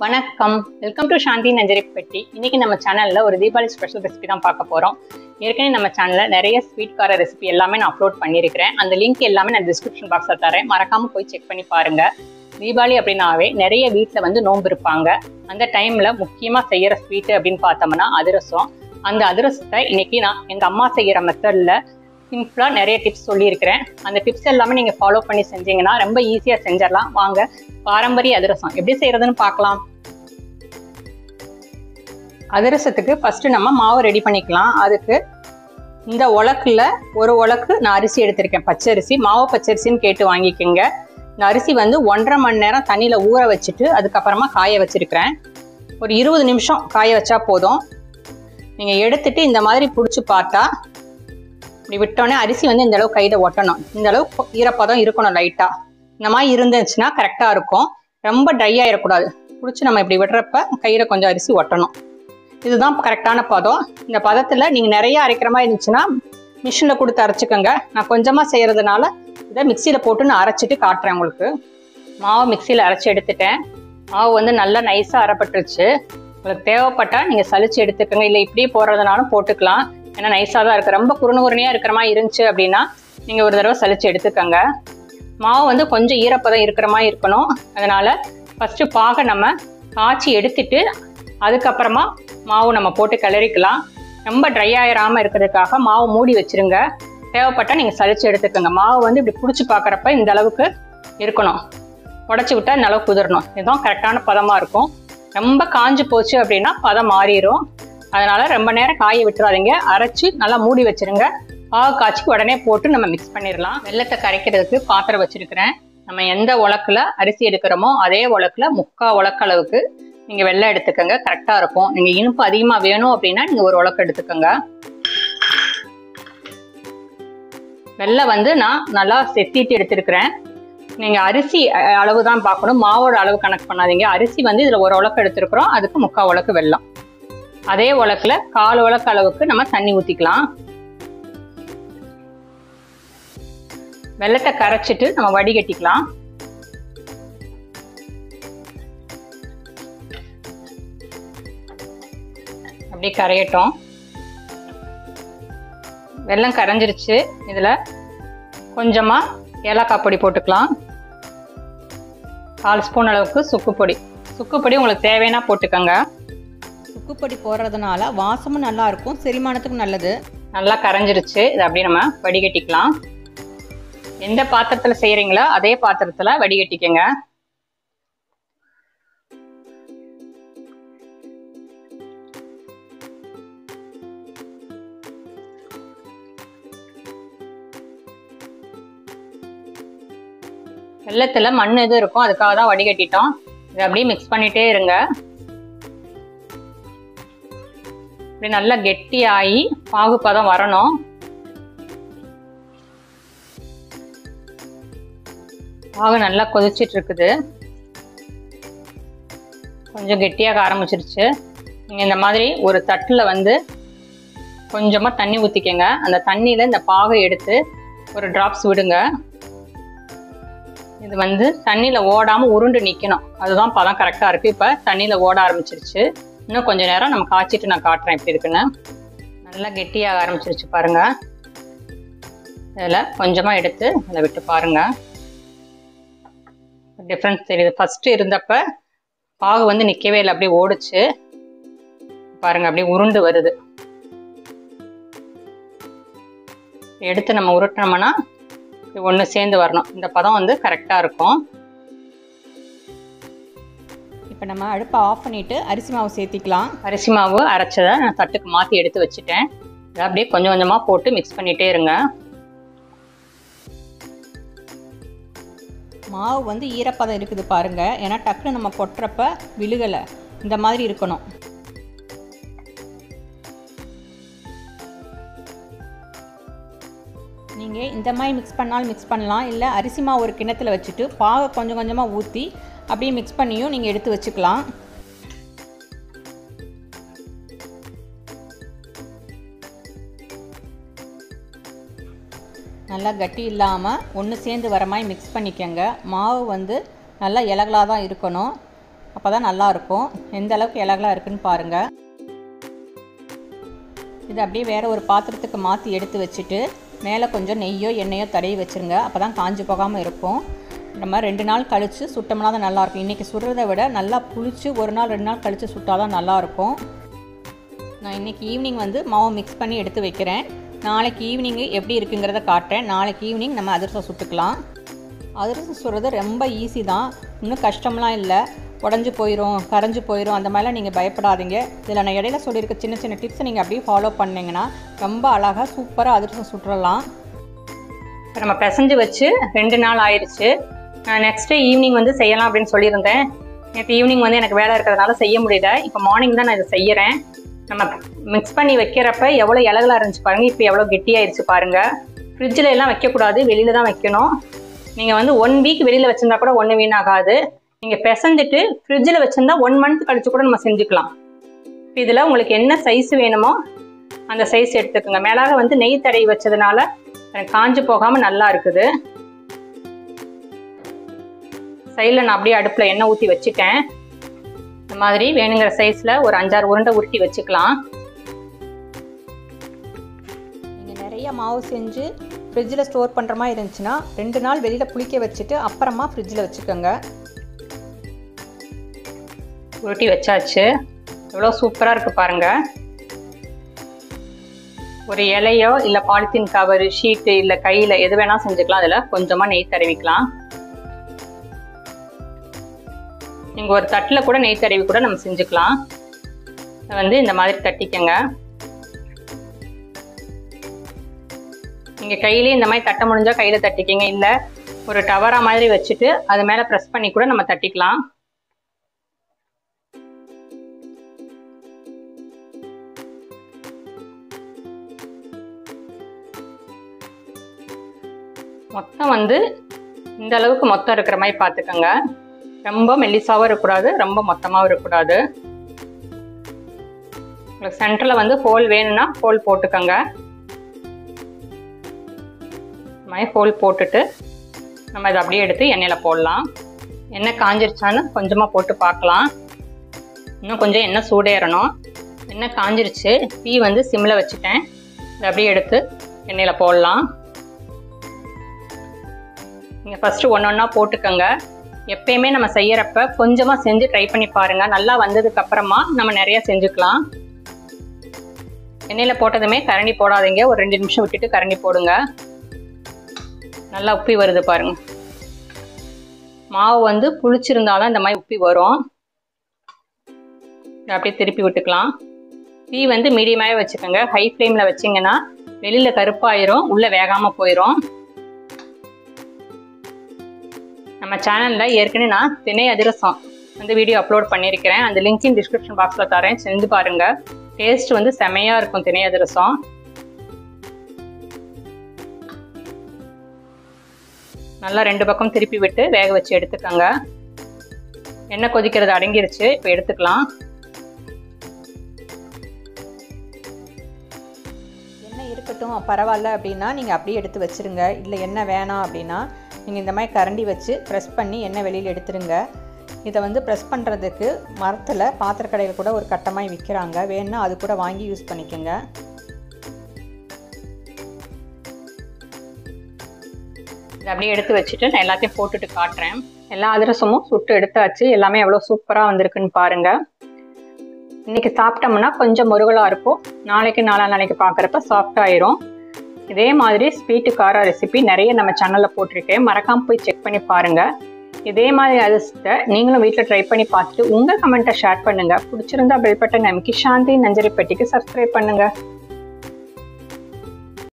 வணக்கம் welcome to சாந்தி நஞ்சரி பெட்டி இன்னைக்கு நம்ம சேனல்ல ஒரு தீபாவளி ஸ்பெஷல் ரெசிபி தான் பார்க்க போறோம் ஏற்கனவே நம்ம சேனல்ல நிறைய ஸ்வீட் கார ரெசிபி எல்லாமே நான் அப்லோட் பண்ணியிருக்கிறேன் அந்த லிங்க் எல்லாமே நான் டிஸ்கிரிப்ஷன் பாக்ஸ்ல தரேன் மறக்காம போய் செக் பண்ணி பாருங்க தீபாவளி அப்படின்னாவே நிறைய வீட்டில் வந்து நோன்பு இருப்பாங்க அந்த டைம்ல முக்கியமா செய்யற ஸ்வீட் அப்படின்னு பார்த்தோம்னா அதிரசம் அந்த அதிரசத்தை இன்னைக்கு நான் எங்க அம்மா செய்யற மெத்தட்ல சிம்பிளா நிறைய டிப்ஸ் சொல்லியிருக்கிறேன் அந்த டிப்ஸ் எல்லாமே நீங்க ஃபாலோ பண்ணி செஞ்சீங்கன்னா ரொம்ப ஈஸியா செஞ்சிடலாம் வாங்க பாரம்பரிய அதிரசம் எப்படி செய்யறதுன்னு பார்க்கலாம் அதிரசத்துக்கு ஃபர்ஸ்ட் நம்ம மாவு ரெடி பண்ணிக்கலாம் அதுக்கு இந்த உலக்குல ஒரு உலக்கு நான் அரிசி எடுத்திருக்கேன் பச்சரிசி மாவு பச்சரிசின்னு கேட்டு வாங்கிக்கோங்க இந்த அரிசி வந்து ஒன்றரை மணி நேரம் தண்ணியில ஊற வச்சுட்டு அதுக்கப்புறமா காய வச்சிருக்கிறேன் ஒரு இருபது நிமிஷம் காய வச்சா போதும் நீங்க எடுத்துட்டு இந்த மாதிரி பிடிச்சி பார்த்தா இப்படி விட்டோன்னே அரிசி வந்து இந்த அளவு கையில ஒட்டணும் இந்த அளவு ஈரப்பதம் இருக்கணும் லைட்டா இந்த மாதிரி இருந்துச்சுன்னா கரெக்டா இருக்கும் ரொம்ப ட்ரை ஆயிடக்கூடாது பிடிச்சி நம்ம இப்படி விடுறப்ப கையில கொஞ்சம் அரிசி ஒட்டணும் இதுதான் கரெக்டான பதம் இந்த பதத்துல நீங்க நிறைய அரைக்கிற மாதிரி இருந்துச்சுன்னா மிஷினில் கொடுத்து அரைச்சிக்கோங்க நான் கொஞ்சமா செய்யறதுனால இதை மிக்சியில போட்டு நான் அரைச்சிட்டு காட்டுறேன் உங்களுக்கு மாவு மிக்சியில அரைச்சி எடுத்துட்டேன் மாவு வந்து நல்லா நைஸா அரைப்பட்டுருச்சு உங்களுக்கு தேவைப்பட்டா நீங்க சலிச்சு எடுத்துக்கோங்க இல்லை இப்படியே போடுறதுனாலும் போட்டுக்கலாம் ஏன்னா நைஸாக தான் இருக்கு ரொம்ப குறுணுகுறுனியா இருக்கிற மாதிரி இருந்துச்சு அப்படின்னா நீங்க ஒரு தடவை சலிச்சு எடுத்துக்கோங்க மாவு வந்து கொஞ்சம் ஈரப்பதம் இருக்கிற மாதிரி இருக்கணும் அதனால ஃபர்ஸ்ட் பாகை நம்ம காய்ச்சி எடுத்துட்டு அதுக்கப்புறமா மாவு நம்ம போட்டு கிளறிக்கலாம் ரொம்ப ட்ரை ஆயிராம இருக்கிறதுக்காக மாவு மூடி வச்சிருங்க தேவைப்பட்டா நீங்க சலிச்சு எடுத்துக்கோங்க மாவு வந்து இப்படி பிடிச்சி பார்க்குறப்ப இந்த அளவுக்கு இருக்கணும் உடச்சி விட்டா இந்த அளவுக்கு குதிரணும் இதுதான் கரெக்டான பதமா இருக்கும் ரொம்ப காஞ்சு போச்சு அப்படின்னா பதம் மாறிடும் அதனால ரொம்ப நேரம் காய விட்டுறாதீங்க அரைச்சி நல்லா மூடி வச்சிருங்க பாகு காய்ச்சி உடனே போட்டு நம்ம மிக்ஸ் பண்ணிடலாம் வெள்ளத்தை கரைக்கிறதுக்கு பாத்திரம் வச்சிருக்கிறேன் நம்ம எந்த உலக்குல அரிசி எடுக்கிறோமோ அதே உலக்குல முக்கா உலக்க அளவுக்கு நீங்க வெள்ளம் எடுத்துக்கோங்க கரெக்டா இருக்கும் நீங்க இனிப்பு அதிகமா வேணும் அப்படின்னா நீங்க ஒரு உலக்கு எடுத்துக்கோங்க வெள்ளம் வந்து நான் நல்லா செத்திட்டு எடுத்திருக்கிறேன் நீங்க அரிசி அஹ், அளவு தான் பார்க்கணும் மாவோட அளவு கணக்கு பண்ணாதீங்க அரிசி வந்து இதுல ஒரு உலக்கு எடுத்திருக்கிறோம் அதுக்கு முக்கா உலக்கு வெள்ளம் அதே உலக்குல கால் உலக்கு அளவுக்கு நம்ம தண்ணி ஊத்திக்கலாம் வெள்ளத்தை கரைச்சிட்டு நம்ம வடிகட்டிக்கலாம் அப்படியே கரையட்டும் வெல்லம் கரைஞ்சிருச்சு இதுல கொஞ்சமா ஏலக்காய் பொடி போட்டுக்கலாம் கால் ஸ்பூன் அளவுக்கு சுக்கு பொடி சுக்கு பொடி உங்களுக்கு தேவைன்னா போட்டுக்கோங்க சுக்குப்பொடி போடுறதுனால வாசமும் நல்லா இருக்கும் செரிமானத்துக்கும் நல்லது நல்லா கரைஞ்சிருச்சு இதை அப்படியே நம்ம வடிகட்டிக்கலாம் எந்த பாத்திரத்துல செய்யறீங்களோ அதே பாத்திரத்துல வடிகட்டிக்கங்க வெள்ளத்துல மண் எதுவும் இருக்கும் அதுக்காக தான் வடிகட்டிட்டோம் இதை அப்படியே மிக்ஸ் பண்ணிட்டே இருங்க இப்படி நல்லா கெட்டியாகி பாகுப்பதம் வரணும் பாகு நல்லா கொதிச்சிட்டு இருக்குது கொஞ்சம் கெட்டியாக ஆரம்பிச்சிருச்சு நீங்கள் இந்த மாதிரி ஒரு தட்டில் வந்து கொஞ்சமாக தண்ணி ஊற்றிக்கங்க அந்த தண்ணியில் இந்த பாகை எடுத்து ஒரு டிராப்ஸ் விடுங்க இது வந்து தண்ணியில் ஓடாமல் உருண்டு நிற்கணும் அதுதான் பதம் கரெக்டாக இருக்குது இப்போ தண்ணியில் ஓட ஆரம்பிச்சிருச்சு இன்னும் கொஞ்ச நேரம் நம்ம காய்ச்சிட்டு நான் காட்டுறேன் எப்படி இருக்குன்னு நல்லா கெட்டியாக ஆரம்பிச்சிருச்சு பாருங்க இதில் கொஞ்சமாக எடுத்து இதில் விட்டு பாருங்க டிஃப்ரென்ஸ் தெரியுது ஃபர்ஸ்ட் இருந்தப்ப பாகு வந்து நிற்கவே இல்லை அப்படியே ஓடுச்சு பாருங்க அப்படியே உருண்டு வருது எடுத்து நம்ம உருட்டினோம்னா ஒன்று சேர்ந்து வரணும் இந்த பதம் வந்து கரெக்டாக இருக்கும் இப்போ நம்ம அடுப்பை ஆஃப் பண்ணிட்டு அரிசி மாவு சேர்த்திக்கலாம் அரிசி மாவு அரைச்சதை நான் தட்டுக்கு மாற்றி எடுத்து வச்சுட்டேன் இதை அப்படியே கொஞ்சம் கொஞ்சமாக போட்டு மிக்ஸ் பண்ணிகிட்டே இருங்க மாவு வந்து ஈரப்பதம் இருக்குது பாருங்க ஏன்னா டக்குன்னு நம்ம கொட்டுறப்ப விழுகலை இந்த மாதிரி இருக்கணும் நீங்கள் இந்த மாதிரி மிக்ஸ் பண்ணாலும் மிக்ஸ் பண்ணலாம் இல்லை அரிசி மாவு ஒரு கிண்ணத்தில் வச்சுட்டு பாகை கொஞ்சம் கொஞ்சமாக ஊற்றி அப்படியே மிக்ஸ் பண்ணியும் நீங்கள் எடுத்து வச்சுக்கலாம் நல்லா கட்டி இல்லாமல் ஒன்று சேர்ந்து வர மாதிரி மிக்ஸ் பண்ணிக்கோங்க மாவு வந்து நல்லா இலகலாக தான் இருக்கணும் அப்போ தான் நல்லாயிருக்கும் எந்த அளவுக்கு இலகலாக இருக்குன்னு பாருங்கள் இது அப்படியே வேறு ஒரு பாத்திரத்துக்கு மாற்றி எடுத்து வச்சுட்டு மேலே கொஞ்சம் நெய்யோ எண்ணெயோ தடவி வச்சுருங்க அப்போ தான் காஞ்சி போகாமல் இருக்கும் நம்ம ரெண்டு நாள் கழித்து சுட்டோம்னா தான் நல்லாயிருக்கும் இன்றைக்கி சுடுறதை விட நல்லா புளிச்சு ஒரு நாள் ரெண்டு நாள் கழித்து சுட்டால் தான் நல்லாயிருக்கும் நான் இன்றைக்கி ஈவினிங் வந்து மாவு மிக்ஸ் பண்ணி எடுத்து வைக்கிறேன் நாளைக்கு ஈவினிங்கு எப்படி இருக்குங்கிறத காட்டுறேன் நாளைக்கு ஈவினிங் நம்ம அதிரசம் சுட்டுக்கலாம் அதிரசம் சுடுறது ரொம்ப ஈஸி தான் இன்னும் கஷ்டம்லாம் இல்லை உடஞ்சி போயிடும் கரைஞ்சி போயிடும் அந்த மாதிரிலாம் நீங்கள் பயப்படாதீங்க இதில் நான் இடையில சொல்லியிருக்க சின்ன சின்ன டிப்ஸை நீங்கள் அப்படியே ஃபாலோ பண்ணிங்கன்னா ரொம்ப அழகாக சூப்பராக அதிரசம் சுட்டுறலாம் இப்போ நம்ம பிசைஞ்சு வச்சு ரெண்டு நாள் ஆயிடுச்சு நான் நெக்ஸ்ட் டே ஈவினிங் வந்து செய்யலாம் அப்படின்னு சொல்லியிருந்தேன் நேற்று ஈவினிங் வந்து எனக்கு வேலை இருக்கிறதுனால செய்ய முடியல இப்போ மார்னிங் தான் நான் இதை செய்கிறேன் நம்ம மிக்ஸ் பண்ணி வைக்கிறப்ப எவ்வளோ இலகலாக இருந்துச்சு பாருங்கள் இப்போ எவ்வளோ கெட்டியாயிருச்சு பாருங்கள் ஃப்ரிட்ஜில் எல்லாம் வைக்கக்கூடாது வெளியில் தான் வைக்கணும் நீங்கள் வந்து ஒன் வீக் வெளியில் வச்சிருந்தா கூட ஒன்று வீணாகாது நீங்கள் பிசைஞ்சிட்டு ஃப்ரிட்ஜில் வச்சிருந்தா ஒன் மந்த் கழிச்சு கூட நம்ம செஞ்சுக்கலாம் இப்போ இதில் உங்களுக்கு என்ன சைஸ் வேணுமோ அந்த சைஸ் எடுத்துக்கோங்க மேலாக வந்து நெய் தடவி வச்சதுனால எனக்கு காஞ்சு போகாமல் நல்லா இருக்குது சைடில் நான் அப்படியே அடுப்பில் எண்ணெய் ஊற்றி வச்சுட்டேன் இந்த மாதிரி வேணுங்கிற சைஸில் ஒரு அஞ்சாறு உருண்டை உருட்டி வச்சுக்கலாம் நீங்கள் நிறைய மாவு செஞ்சு ஃப்ரிட்ஜில் ஸ்டோர் பண்ணுற மாதிரி இருந்துச்சுன்னா ரெண்டு நாள் வெளியில் புளிக்க வச்சுட்டு அப்புறமா ஃப்ரிட்ஜில் வச்சுக்கோங்க உருட்டி வச்சாச்சு எவ்வளோ சூப்பராக இருக்குது பாருங்கள் ஒரு இலையோ இல்லை பாலித்தீன் கவர் ஷீட்டு இல்லை கையில் எது வேணால் செஞ்சுக்கலாம் அதில் கொஞ்சமாக நெய் தடவிக்கலாம் நீங்கள் ஒரு தட்டில் கூட நெய் தடவி கூட நம்ம செஞ்சுக்கலாம் இதை வந்து இந்த மாதிரி தட்டிக்கங்க நீங்கள் கையிலே இந்த மாதிரி தட்ட முடிஞ்சால் கையில் தட்டிக்கிங்க இல்லை ஒரு டவரா மாதிரி வச்சுட்டு அது மேலே ப்ரெஸ் பண்ணி கூட நம்ம தட்டிக்கலாம் மொத்தம் வந்து இந்த அளவுக்கு மொத்தம் இருக்கிற மாதிரி பார்த்துக்கோங்க ரொம்ப மெல்லிசாவும் இருக்கக்கூடாது ரொம்ப மொத்தமாகவும் இருக்கக்கூடாது உங்களுக்கு சென்டரில் வந்து ஹோல் வேணும்னா ஹோல் போட்டுக்கோங்க இந்த மாதிரி ஹோல் போட்டுட்டு நம்ம இதை அப்படியே எடுத்து எண்ணெயில் போடலாம் எண்ணெய் காஞ்சிருச்சான்னு கொஞ்சமாக போட்டு பார்க்கலாம் இன்னும் கொஞ்சம் எண்ணெய் சூடேறணும் எண்ணெய் காஞ்சிருச்சு தீ வந்து சிம்மில் வச்சுட்டேன் இதை அப்படியே எடுத்து எண்ணெயில் போடலாம் நீங்கள் ஃபஸ்ட்டு ஒன்று ஒன்றா போட்டுக்கோங்க எப்பயுமே நம்ம செய்யறப்ப கொஞ்சமாக செஞ்சு ட்ரை பண்ணி பாருங்க நல்லா வந்ததுக்கு அப்புறமா நம்ம நிறைய செஞ்சுக்கலாம் எண்ணெயில் போட்டதுமே கரண்டி போடாதீங்க ஒரு ரெண்டு நிமிஷம் விட்டுட்டு கரண்டி போடுங்க நல்லா உப்பி வருது பாருங்க மாவு வந்து புளிச்சிருந்தாதான் இந்த மாதிரி உப்பி வரும் இதை அப்படியே திருப்பி விட்டுக்கலாம் தீ வந்து மீடியமாகவே வச்சுக்கோங்க ஹை ஃப்ளேமில் வச்சிங்கன்னா வெளியில் கருப்பாயிரும் உள்ளே வேகாமல் போயிடும் நம்ம சேனலில் ஏற்கனவே நான் திணை அதிரசம் வந்து வீடியோ அப்லோட் பண்ணியிருக்கிறேன் அந்த லிங்க் டிஸ்கிரிப்ஷன் பாக்ஸில் தரேன் செஞ்சு பாருங்கள் டேஸ்ட் வந்து செமையாக இருக்கும் திணை அதிரசம் நல்லா ரெண்டு பக்கம் திருப்பி விட்டு வேக வச்சு எடுத்துக்கோங்க எண்ணெய் கொதிக்கிறது அடங்கிருச்சு இப்போ எடுத்துக்கலாம் எண்ணெய் இருக்கட்டும் பரவாயில்ல அப்படின்னா நீங்கள் அப்படியே எடுத்து வச்சுருங்க இல்லை எண்ணெய் வேணாம் அப்படின்னா நீங்கள் இந்த மாதிரி கரண்டி வச்சு ப்ரெஸ் பண்ணி எண்ணெய் வெளியில் எடுத்துருங்க இதை வந்து ப்ரெஸ் பண்ணுறதுக்கு மரத்தில் பாத்திரக்கடையில் கூட ஒரு கட்டமாய் விற்கிறாங்க வேணுன்னா அது கூட வாங்கி யூஸ் பண்ணிக்கோங்க இதை அப்படியே எடுத்து வச்சுட்டு நான் எல்லாத்தையும் போட்டுட்டு காட்டுறேன் எல்லா அதிரசமும் சுட்டு எடுத்தாச்சு எல்லாமே எவ்வளோ சூப்பராக வந்திருக்குன்னு பாருங்க இன்னைக்கு சாப்பிட்டோம்னா கொஞ்சம் முருகலாக இருக்கும் நாளைக்கு நாளா நாளைக்கு பார்க்குறப்ப சாஃப்ட் ஆயிரும் இதே மாதிரி ஸ்வீட்டு கார ரெசிபி நிறைய நம்ம சேனலில் போட்டிருக்கேன் மறக்காம போய் செக் பண்ணி பாருங்க இதே மாதிரி அதிர்ஷ்டத்தை நீங்களும் வீட்டில் ட்ரை பண்ணி பார்த்துட்டு உங்கள் கமெண்ட்டை ஷேர் பண்ணுங்க பிடிச்சிருந்தா பெல் பட்டன் நமக்கு சாந்தி நஞ்சரி பெட்டிக்கு சப்ஸ்கிரைப் பண்ணுங்க